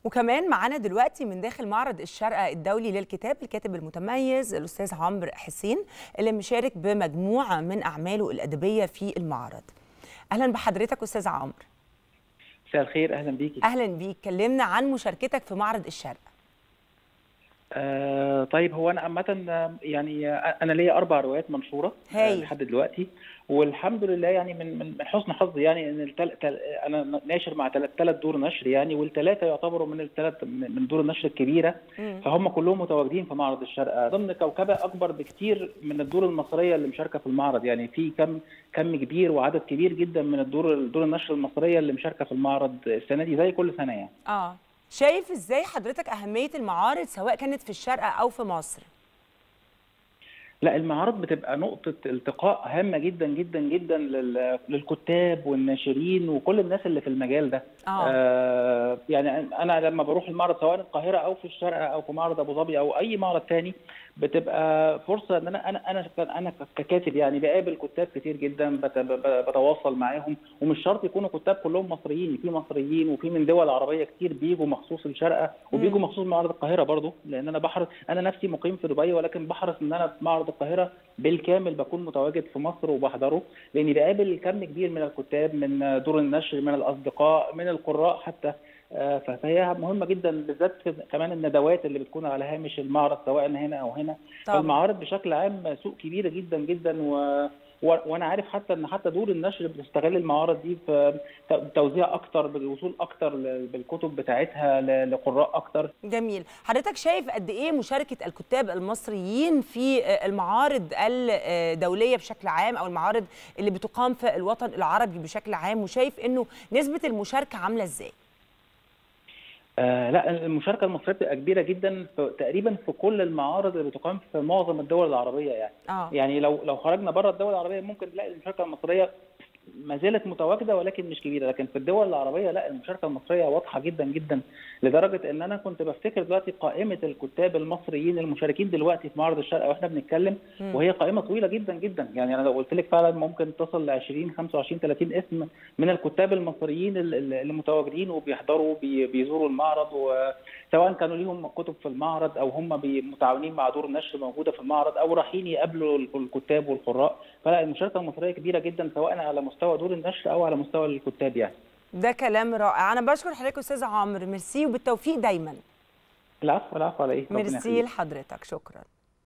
وكمان معانا دلوقتي من داخل معرض الشارقة الدولي للكتاب الكاتب المتميز الأستاذ عمرو حسين اللي مشارك بمجموعة من أعماله الأدبية في المعرض أهلا بحضرتك أستاذ عمرو مساء الخير اهلا بيكي أهلا بيك كلمنا عن مشاركتك في معرض الشارقة آه طيب هو انا عامه آه، يعني آه، انا ليا اربع روايات منشوره آه، هايل. لحد دلوقتي والحمد لله يعني من من من حسن حظي يعني ان التل... تل... انا ناشر مع ثلاث دور نشر يعني والثلاثه يعتبروا من الثلاث من دور النشر الكبيره مم. فهم كلهم متواجدين في معرض الشارقه ضمن كوكبه اكبر بكتير من الدور المصريه اللي مشاركه في المعرض يعني في كم كم كبير وعدد كبير جدا من الدور دور النشر المصريه اللي مشاركه في المعرض السنه دي زي كل سنه يعني آه شايف إزاي حضرتك أهمية المعارض سواء كانت في الشارقة أو في مصر لا المعارض بتبقى نقطة التقاء هامة جدا جدا جدا لل- للكتاب والناشرين وكل الناس اللي في المجال ده. آه. آه يعني أنا لما بروح المعرض سواء القاهرة أو في الشارقة أو في معرض أبو ظبي أو أي معرض تاني بتبقى فرصة إن أنا أنا أنا أنا ككاتب يعني بقابل كتاب كتير جدا بت- ب- بتواصل معاهم ومش شرط يكونوا كتاب كلهم مصريين في مصريين وفي من دول عربية كتير بيجوا مخصوص الشارقة وبيجوا مخصوص معرض القاهرة برضو لأن أنا بحرص أنا نفسي مقيم في دبي ولكن بحرص إن أنا في معرض القاهرة بالكامل بكون متواجد في مصر وبحضره لاني بقابل كم كبير من الكتاب من دور النشر من الاصدقاء من القراء حتى آه، فهي مهمه جدا بالذات في كمان الندوات اللي بتكون على هامش المعرض سواء هنا او هنا طبعا فالمعارض بشكل عام سوق كبيره جدا جدا و... و... وانا عارف حتى ان حتى دور النشر بتستغل المعارض دي في ت- توزيع اكتر بالوصول اكتر ل- بالكتب بتاعتها ل... لقراء اكتر جميل حضرتك شايف قد ايه مشاركه الكتاب المصريين في آه، المعارض الدوليه بشكل عام او المعارض اللي بتقام في الوطن العربي بشكل عام وشايف انه نسبه المشاركه عامله ازاي آه لا المشاركه المصريه بتبقى كبيره جدا في تقريبا في كل المعارض اللي بتقام في معظم الدول العربيه يعني اه يعني لو لو خرجنا بره الدول العربيه ممكن نلاقي المشاركه المصريه ما زالت متواجده ولكن مش كبيره لكن في الدول العربيه لا المشاركه المصريه واضحه جدا جدا لدرجه ان انا كنت بفتكر دلوقتي قائمه الكتاب المصريين المشاركين دلوقتي في معرض الشرق واحنا بنتكلم مم. وهي قائمه طويله جدا جدا يعني انا لو قلت لك فعلا ممكن تصل ل 20 25 30 اسم من الكتاب المصريين ال- ال- اللي متواجدين وبيحضروا بي- بيزوروا المعرض وسواء كانوا ليهم كتب في المعرض او هم بي- متعاونين مع دور النشر موجوده في المعرض او رايحين يقابلوا ال- الكتاب والقراء فلا المشاركه المصريه كبيره جدا سواء على مستوى دور النشر او على مستوى الكتاب يعني ده كلام رائع انا بشكر حضرتك استاذ عمرو ميرسي وبالتوفيق دايما العفو العفو على ايه ربنا ميرسي يخليك. لحضرتك شكرا